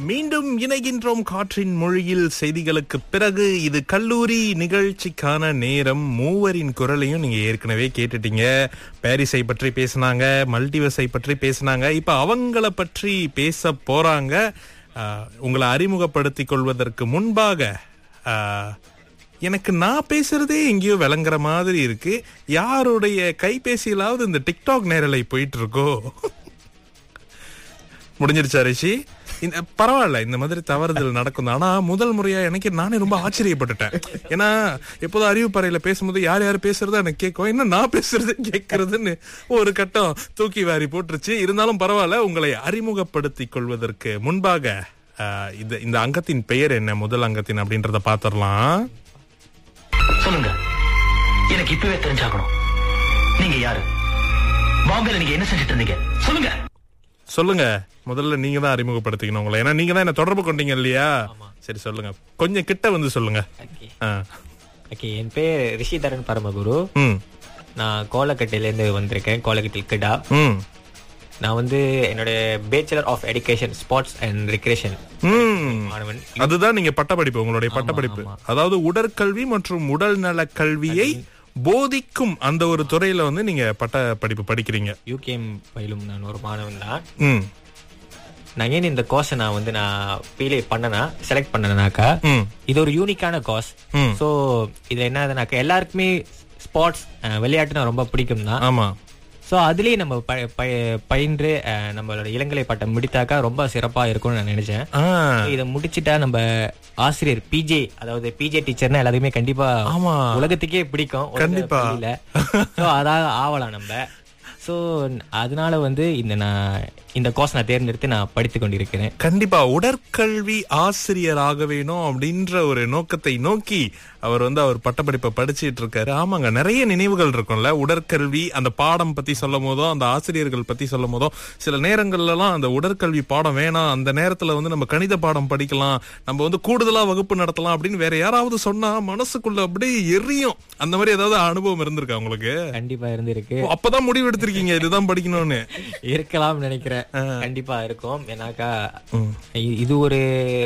மீண்டும் இணைகின்றோம் காற்றின் மொழியில் செய்திகளுக்கு பிறகு இது கல்லூரி நிகழ்ச்சிக்கான நேரம் மூவரின் குரலையும் நீங்க ஏற்கனவே கேட்டுட்டீங்க பாரிஸை பற்றி பேசினாங்க மல்டிவஸை பற்றி பேசினாங்க இப்ப அவங்கள பற்றி பேச போறாங்க ஆஹ், உங்களை அறிமுகப்படுத்திக் கொள்வதற்கு முன்பாக ஆஹ், எனக்கு நான் பேசுறதே எங்கேயோ விளங்குற மாதிரி இருக்கு யாருடைய கைபேசியிலாவது இந்த டிக்டாக் நேரலை போயிட்டு இருக்கோ முடிஞ்சிருச்சா ரிஷி இந்த பரவாயில்ல இந்த மாதிரி தவறுதல் நடக்கும் ஆனா முதல் முறையா எனக்கு நானே ரொம்ப ஆச்சரியப்பட்டுட்டேன் ஏன்னா எப்போதும் அறிவுப்பறையில பேசும்போது யார் யார் பேசுறதா எனக்கு கேட்கும் என்ன நான் பேசுறது கேட்கறதுன்னு ஒரு கட்டம் தூக்கி வாரி போட்டுருச்சு இருந்தாலும் பரவாயில்ல உங்களை அறிமுகப்படுத்திக் கொள்வதற்கு முன்பாக ஆஹ், இந்த இந்த அங்கத்தின் பெயர் என்ன முதல் அங்கத்தின் அப்படின்றத பாத்திரலாம் சொல்லுங்க எனக்கு இப்பவே தெரிஞ்சாகணும் நீங்க யாரு பாம்பேல நீங்க என்ன செஞ்சுட்டு இருந்தீங்க சொல்லுங்க சொல்லுங்க முதல்ல நீங்க தான் அறிமுகப்படுத்திக்கணும் உங்களை ஏன்னா நீங்க தான் என்ன தொடர்பு கொண்டீங்க இல்லையா சரி சொல்லுங்க கொஞ்சம் கிட்ட வந்து சொல்லுங்க ஓகே ஆ. ஓகே என் பேர் ரிஷிதரன் பரமகுரு ம் நான் கோலக்கட்டையிலேருந்து வந்திருக்கேன் கோலக்கட்டில் கிடா ம் நான் வந்து என்னோட bachelor of education sports and recreation ம் மாணவன் அதுதான் நீங்க பட்டப்படிப்பு உங்களுடைய பட்டப்படிப்பு அதாவது உடற்கல்வி மற்றும் உடல் நல கல்வியை போதிக்கும் அந்த ஒரு துறையில வந்து நீங்க பட்ட படிப்பு படிக்கிறீங்க யூகேஎம் பயிலும் நான் ஒரு மாணவன் தான் ம் நான் ஏன் இந்த கோர்ஸை நான் வந்து நான் பீலே பண்ணனா செலக்ட் பண்ணனாக்கா ம் இது ஒரு யூனிக்கான கோர்ஸ் ம். ஸோ இது என்னதுனாக்கா எல்லாருக்குமே ஸ்போர்ட்ஸ் விளையாட்டுனா ரொம்ப பிடிக்கும் தான் ஆமா ஸோ அதுலேயே நம்ம ப- ப- பயின்று அஹ், நம்மளோட இளங்கலை பட்டம் முடித்தாக்கா ரொம்ப சிறப்பா இருக்கும்னு நான் நினைச்சேன் ஆ So, இதை முடிச்சிட்டா நம்ம ஆசிரியர் பிஜே அதாவது பிஜே டீச்சர்னா எல்லாருக்குமே கண்டிப்பா ஆமா. உலகத்துக்கே பிடிக்கும் ஒரு கண்டிப்பா. பள்ளியில ஸோ அதாக ஆவலாம் நம்ம ஸோ அதனால வந்து இந்த நான் இந்த கோர்ஸ் நான் தேர்ந்தெடுத்து நான் படித்து கொண்டிருக்கிறேன் கண்டிப்பா உடற்கல்வி ஆசிரியர் ஆக வேணும் அப்படின்ற ஒரு நோக்கத்தை நோக்கி அவர் வந்து அவர் பட்டப்படிப்பை படிச்சிட்டு இருக்காரு ஆமாங்க நிறைய நினைவுகள் இருக்கும்ல உடற்கல்வி அந்த பாடம் பத்தி சொல்லும் போதோ அந்த ஆசிரியர்கள் பத்தி சொல்லும் போதோ சில நேரங்கள்ல எல்லாம் அந்த உடற்கல்வி பாடம் வேணாம் அந்த நேரத்துல வந்து நம்ம கணித பாடம் படிக்கலாம் நம்ம வந்து கூடுதலா வகுப்பு நடத்தலாம் அப்படின்னு வேற யாராவது சொன்னா மனசுக்குள்ள அப்படியே எரியும் அந்த மாதிரி ஏதாவது அனுபவம் இருந்திருக்கா உங்களுக்கு கண்டிப்பா இருந்திருக்கு ஓ, அப்பதான் முடிவு எடுத்திருக்கீங்க இதுதான் படிக்கணும்னு இருக்கலாம்னு நினைக்கிறேன் கண்டிப்பா இருக்கும் ஏன்னாக்கா இ- இது ஒரு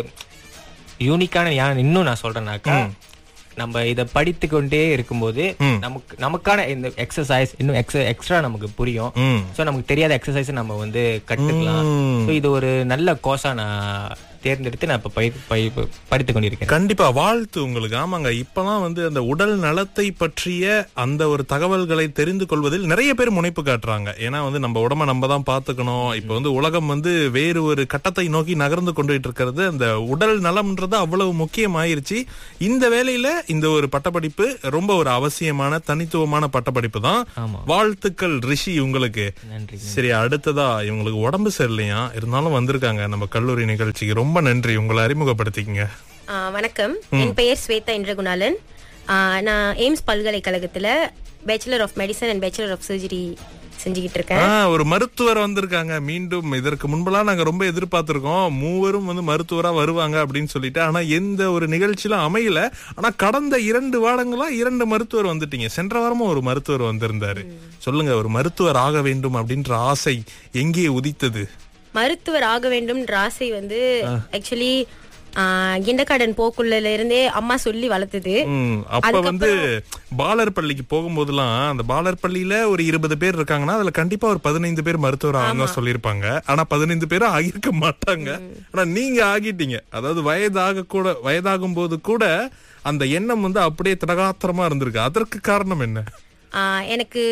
யூனிக்கான ஏன் இன்னும் நான் சொல்றேன்னாக்கா நம்ம இத படித்து கொண்டே இருக்கும்போது நமக்கு நமக்கான இந்த எக்ஸசைஸ் இன்னும் எக்ஸ்ட்ரா நமக்கு புரியும் ம் சோ நமக்கு தெரியாத எக்ஸசைஸ் நம்ம வந்து கத்துக்கலாம் சோ இது ஒரு நல்ல கோர்ஸா நான் தேர்ந்தெடுத்து நான் இப்ப பயிர் பயிர் படித்து கொண்டிருக்கேன் கண்டிப்பா வாழ்த்து உங்களுக்கு ஆமாங்க இப்பதான் வந்து அந்த உடல் நலத்தை பற்றிய அந்த ஒரு தகவல்களை தெரிந்து கொள்வதில் நிறைய பேர் முனைப்பு காட்டுறாங்க ஏன்னா வந்து நம்ம உடம்ப நம்ம தான் பாத்துக்கணும் இப்ப வந்து உலகம் வந்து வேறு ஒரு கட்டத்தை நோக்கி நகர்ந்து கொண்டுட்டு இருக்கிறது அந்த உடல் நலம்ன்றது அவ்வளவு முக்கியமாயிருச்சு இந்த வேலையில இந்த ஒரு பட்டப்படிப்பு ரொம்ப ஒரு அவசியமான தனித்துவமான பட்டப்படிப்பு தான் ஆமா. வாழ்த்துக்கள் ரிஷி உங்களுக்கு நன்றி சரி அடுத்ததா இவங்களுக்கு உடம்பு சரியில்லையா இருந்தாலும் வந்திருக்காங்க நம்ம கல்லூரி நிகழ்ச்சிக்கு ரொம்ப நன்றி உங்களை அறிமுகப்படுத்திக்கங்க ஆ, வணக்கம் என் பெயர் ஸ்வேதா இந்திரகுணாலன் ஆ, நான் எய்ம்ஸ் பல்கலைக்கழகத்துல bachelor of medicine and bachelor of surgery செஞ்சுக்கிட்டு இருக்கேன் ஆ, ஒரு மருத்துவர் வந்திருக்காங்க மீண்டும் இதற்கு முன்பெல்லாம் நாங்க ரொம்ப எதிர்பார்த்திருக்கோம் மூவரும் வந்து மருத்துவரா வருவாங்க அப்படின்னு சொல்லிட்டு ஆனா எந்த ஒரு நிகழ்ச்சியிலும் அமையல ஆனா கடந்த இரண்டு வாரங்களா இரண்டு மருத்துவர் வந்துட்டீங்க சென்ற வாரமும் ஒரு மருத்துவர் வந்திருந்தாரு சொல்லுங்க ஒரு மருத்துவர் ஆக வேண்டும் அப்படின்ற ஆசை எங்கே உதித்தது மருத்துவர் ஆக வேண்டும்ன்ற ஆசை வந்து ஆக்சுவலி கிண்டக்காடன் போக்குள்ள இருந்தே அம்மா சொல்லி வளர்த்தது ம், அப்ப வந்து பாலர் பள்ளிக்கு போகும்போதெல்லாம் அந்த பாலர் பள்ளியில ஒரு இருபது பேர் இருக்காங்கன்னா அதுல கண்டிப்பா ஒரு பதினைந்து பேர் மருத்துவர் ஆகணும் தான் சொல்லியிருப்பாங்க ஆனா பதினைந்து பேரும் ஆகியிருக்க மாட்டாங்க ஆனா நீங்க ஆகிட்டீங்க அதாவது வயதாக கூட வயதாகும் போது கூட அந்த எண்ணம் வந்து அப்படியே திடகாத்திரமா இருந்திருக்கு அதற்கு காரணம் என்ன ஆ, எனக்கு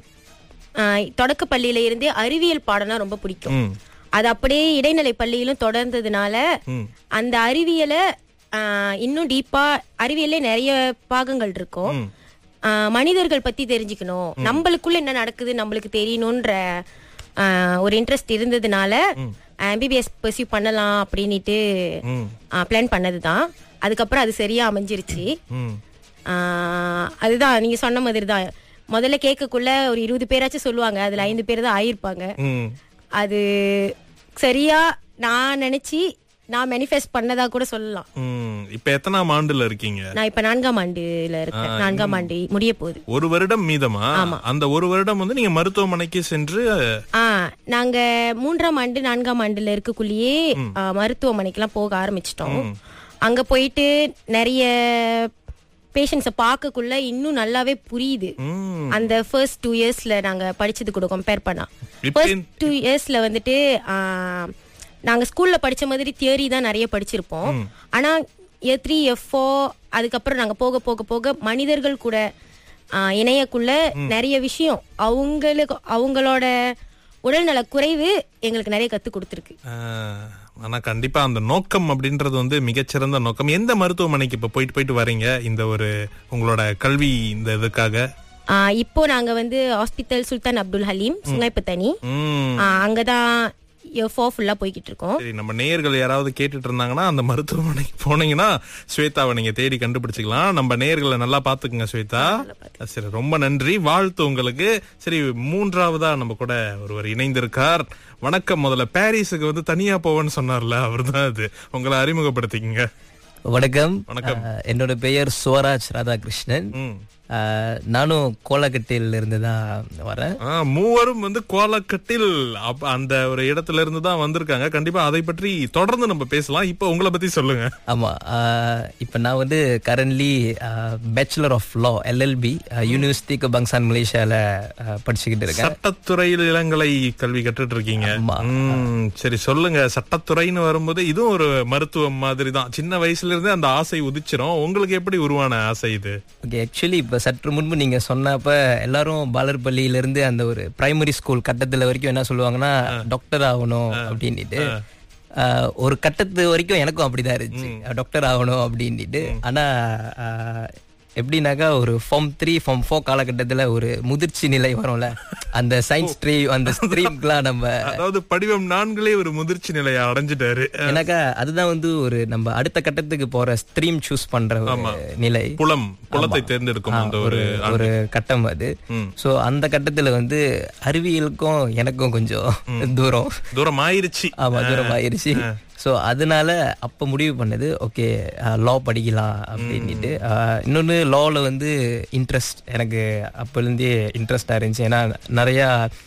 தொடக்க பள்ளியில இருந்தே அறிவியல் பாடம்னா ரொம்ப பிடிக்கும் ம், அது அப்படியே இடைநிலை பள்ளியிலும் தொடர்ந்ததுனால ம், அந்த அறிவியலை ஆ, இன்னும் டீப்பா அறிவியல்ல நிறைய பாகங்கள் இருக்கும் ஆ, மனிதர்கள் பத்தி தெரிஞ்சுக்கணும் நம்மளுக்குள்ள என்ன நடக்குது நம்மளுக்கு தெரியணும்ன்ற ஆ, ஒரு இன்ட்ரெஸ்ட் இருந்ததுனால எம்பிபிஎஸ் பர்சியூ பண்ணலாம் அப்படின்னுட்டு ம், பிளான் பண்ணதுதான் அதுக்கப்புறம் அது சரியா அமைஞ்சிருச்சு ம். ஆ, அதுதான் நீங்க சொன்ன மாதிரி தான் முதல்ல கேட்கக்குள்ள ஒரு இருபது பேராச்சும் சொல்லுவாங்க அதுல ஐந்து பேர் தான் ஆயிருப்பாங்க ம். அது சரியா நான் நினைச்சு நான் மேனிஃபெஸ்ட் பண்ணதா கூட சொல்லலாம் ம், இப்ப எத்தனாம் ஆண்டுல இருக்கீங்க நான் இப்ப நான்காம் ஆண்டுல இருக்கேன் நான்காம் ஆண்டு முடிய போகுது ஒரு வருடம் மீதமா அந்த ஒரு வருடம் வந்து நீங்க மருத்துவமனைக்கு சென்று ஆ நாங்க மூன்றாம் ஆண்டு நான்காம் ஆண்டுல இருக்கக்குள்ளேயே ஆ, மருத்துவமனைக்கெல்லாம் போக ஆரம்பிச்சிட்டோம் அங்க போயிட்டு நிறைய பேஷண்ட்ஸை பார்க்கக்குள்ள இன்னும் நல்லாவே புரியுது ம், அந்த ஃபர்ஸ்ட் டூ இயர்ஸ்ல நாங்க படிச்சது கூட கம்பேர் பண்ணா இப்ப ஃபர்ஸ்ட் டூ இயர்ஸ்ல வந்துட்டு ஆ, நாங்க ஸ்கூல்ல படிச்ச மாதிரி தியரி தான் நிறைய படிச்சிருப்போம் ஆனா இயர் த்ரீ எஃப் அதுக்கப்புறம் நாங்க போக போக போக மனிதர்கள் கூட ஆ, இணையக்குள்ள நிறைய விஷயம் அவங்களுக்கு அவங்களோட உடல்நல குறைவு எங்களுக்கு நிறைய கத்து கொடுத்துருக்கு ஆஹ், ஆனா கண்டிப்பா அந்த நோக்கம் அப்படின்றது வந்து மிகச்சிறந்த நோக்கம் எந்த மருத்துவமனைக்கு இப்ப போயிட்டு போயிட்டு வரீங்க இந்த ஒரு உங்களோட கல்வி இந்த இதுக்காக ஆ, இப்போ நாங்க வந்து hospital Sultan Abdul Halim Sungai Petani ம் ஆ, அங்கதான் இயர் ஃபோர் ஃபுல்லா போய்கிட்டு இருக்கோம் சரி நம்ம நேயர்கள் யாராவது கேட்டுட்டு இருந்தாங்கன்னா அந்த மருத்துவமனைக்கு போனீங்கன்னா ஸ்வேதாவை நீங்க தேடி கண்டுபிடிச்சுக்கலாம் நம்ம நேயர்களை நல்லா பாத்துக்குங்க ஸ்வேதா சரி ரொம்ப நன்றி வாழ்த்து உங்களுக்கு சரி மூன்றாவதா நம்ம கூட ஒருவர் இணைந்திருக்கார் வணக்கம் முதல்ல பாரிஸுக்கு வந்து தனியா போவேன்னு சொன்னார்ல அவர்தான் அது உங்களை அறிமுகப்படுத்திக்கங்க வணக்கம் வணக்கம். அஹ், என்னோட பெயர் சுவராஜ் ராதாகிருஷ்ணன் ம். அஹ், நானும் கோலக்கட்டில் இருந்து தான் வரேன் ஆ, மூவரும் வந்து கோலக்கட்டில் அப்ப அந்த ஒரு இடத்துல இருந்து தான் வந்திருக்காங்க கண்டிப்பா அதை பற்றி தொடர்ந்து நம்ம பேசலாம் இப்போ உங்களை பத்தி சொல்லுங்க ஆமா அஹ், இப்ப நான் வந்து currently bachelor of law LLB university பங்சான் மலேசியால அஹ், படிச்சுக்கிட்டு இருக்கேன் சட்டத்துறையில் இளங்கலை கல்வி கற்றுட்டு இருக்கீங்க ஆமா. ம், சரி சொல்லுங்க சட்டத்துறைன்னு வரும்போது இதுவும் ஒரு மருத்துவம் மாதிரி தான் சின்ன வயசுல இருந்தே அந்த ஆசை உதிச்சிரும் உங்களுக்கு எப்படி உருவான ஆசை இது ஓகே ஆக்சுவலி இப்ப சற்று முன்பு நீங்க சொன்னப்ப எல்லாரும் பாலர்பள்ளியில இருந்து அந்த ஒரு பிரைமரி ஸ்கூல் கட்டத்துல வரைக்கும் என்ன சொல்லுவாங்கன்னா டாக்டர் ஆகணும் அப்படின்ட்டு ஆஹ், ஒரு கட்டத்து வரைக்கும் எனக்கும் அப்படிதான் இருந்துச்சு டாக்டர் ஆகணும் அப்படின்ட்டு ஆனா ஆஹ், எப்படின்னாக்கா ஒரு ஃபார்ம் த்ரீ ஃபார்ம் ஃபோர் காலகட்டத்துல ஒரு முதிர்ச்சி நிலை வரும்ல அந்த சயின்ஸ் ஸ்ட்ரீம் அந்த ஸ்ட்ரீம்க்குலாம் நம்ம அதாவது படிவம் நான்களே ஒரு முதிர்ச்சி நிலையை அடைஞ்சிட்டாரு எனக்கா அதுதான் வந்து ஒரு நம்ம அடுத்த கட்டத்துக்கு போற ஸ்ட்ரீம் சூஸ் பண்ற ஒரு நிலை புலம் புலத்தை தேர்ந்தெடுக்கும் அந்த ஒரு ஒரு கட்டம் அது சோ அந்த கட்டத்துல வந்து அறிவியலுக்கும் எனக்கும் கொஞ்சம் தூரம் தூரம் ஆயிருச்சு ஆமா தூரம் ஆயிருச்சு சோ அதனால அப்ப முடிவு பண்ணது ஓகே லா படிக்கலாம் அப்படின்ட்டு அஹ், இன்னொன்னு லால வந்து இன்ட்ரெஸ்ட் எனக்கு அப்போலேருந்தே இன்ட்ரெஸ்டா இருந்துச்சு ஏன்னா நிறைய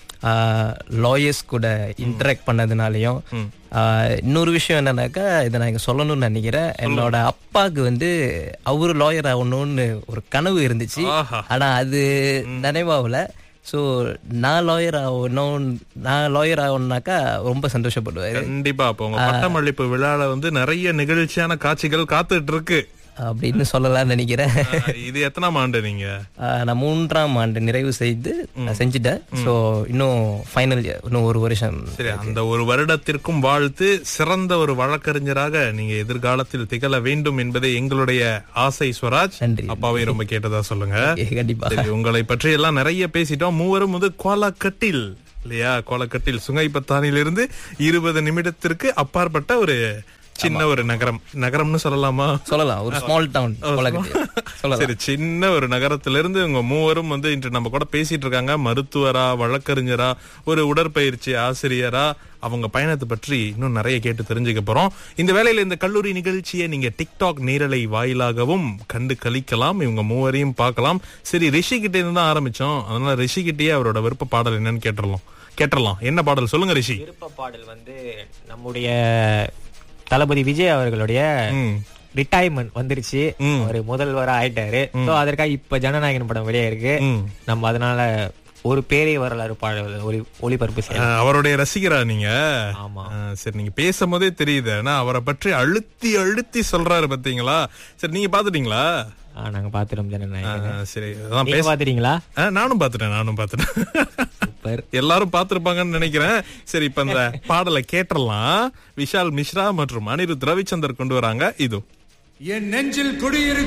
லாயர்ஸ் கூட இன்டராக்ட் பண்ணதுனாலயும் ஆஹ், இன்னொரு விஷயம் என்னன்னாக்கா இதை நான் இங்க சொல்லணும்னு நினைக்கிறேன் என்னோட அப்பாவுக்கு வந்து அவரு லாயர் ஆகணும்னு ஒரு கனவு இருந்துச்சு ஆஹா. ஆனா அது நினைவாகல ஸோ நான் லாயர் ஆகணும் நான் லாயர் ஆகணும்னாக்கா ரொம்ப சந்தோஷப்படுவாரு கண்டிப்பா அப்ப உங்க பட்டமளிப்பு விழால வந்து நிறைய நிகழ்ச்சியான காட்சிகள் காத்துட்டு இருக்கு அப்படின்னு சொல்லலாம்னு நினைக்கிறேன் ஆ, இது எத்தனாம் ஆண்டு நீங்க ஆஹ், நான் மூன்றாம் ஆண்டு நிறைவு செய்து நான் செஞ்சுட்டேன் ஸோ இன்னும் ஃபைனல் இன்னும் ஒரு வருஷம் சரி அந்த ஒரு வருடத்திற்கும் வாழ்த்து சிறந்த ஒரு வழக்கறிஞராக நீங்க எதிர்காலத்தில் திகழ வேண்டும் என்பதே எங்களுடைய ஆசை ஸ்வராஜ் நன்றி. அப்பாவை ரொம்ப கேட்டதா சொல்லுங்க கண்டிப்பா சரி உங்களை பற்றி எல்லாம் நிறைய பேசிட்டோம் மூவரும் வந்து கோலக்கட்டில் இல்லையா கோலக்கட்டில் சுங்கைப்பத்தானிலிருந்து இருபது நிமிடத்திற்கு அப்பாற்பட்ட ஒரு சின்ன ஒரு நகரம் நகரம்னு சொல்லலாமா சொல்லலாம் ஒரு ஸ்மால் டவுன் சொல்லலாம் சரி சின்ன ஒரு நகரத்திலிருந்து உங்க மூவரும் வந்து இன்று நம்ம கூட பேசிட்டு இருக்காங்க மருத்துவரா வழக்கறிஞரா ஒரு உடற்பயிற்சி ஆசிரியரா அவங்க பயணத்தை பற்றி இன்னும் நிறைய கேட்டு தெரிஞ்சுக்க போறோம் இந்த வேளையில இந்த கல்லூரி நிகழ்ச்சியை நீங்க டிக்டாக் நேரலை வாயிலாகவும் கண்டு கழிக்கலாம் இவங்க மூவரையும் பார்க்கலாம் சரி ரிஷி கிட்ட இருந்து தான் ஆரம்பிச்சோம் அதனால ரிஷி கிட்டயே அவரோட விருப்ப பாடல் என்னன்னு கேட்டுறலாம் கேட்டுறலாம் என்ன பாடல் சொல்லுங்க ரிஷி விருப்ப பாடல் வந்து நம்முடைய தளபதி விஜய் அவர்களுடைய ம். ரிட்டையர்மெண்ட் வந்துருச்சு ஒரு முதல்வரா ஆயிட்டாரு சோ அதற்காக இப்ப ஜனநாயகன் படம் வெளியே இருக்கு ம். நம்ம அதனால ஒரு பேரே வரலாறு பாடல் ஒளி ஒளிபரப்பு செய்யலாம் அஹ், அவருடைய ரசிகரா நீங்க ஆமா அஹ், சரி நீங்க பேசும்போதே தெரியுது ஆனா அவரை பற்றி அழுத்தி அழுத்தி சொல்றாரு பாத்தீங்களா சரி நீங்க பாத்துட்டீங்களா ஆ, நாங்க பாத்துட்டோம் ஜனநாயகன் அஹ், சரி அதான் நீங்க பேச பாத்துட்டீங்களா அஹ், நானும் பாத்துட்டேன் நானும் பாத்துட்டேன் சூப்பர் எல்லாரும் பாத்திருப்பாங்கன்னு நினைக்கிறேன் சரி இப்ப இந்த பாடலை கேட்டுறலாம் விஷால் மிஸ்ரா மற்றும் அனிருத் ரவிச்சந்தர் கொண்டு வராங்க இது என் நெஞ்சில் குடியிருக்கு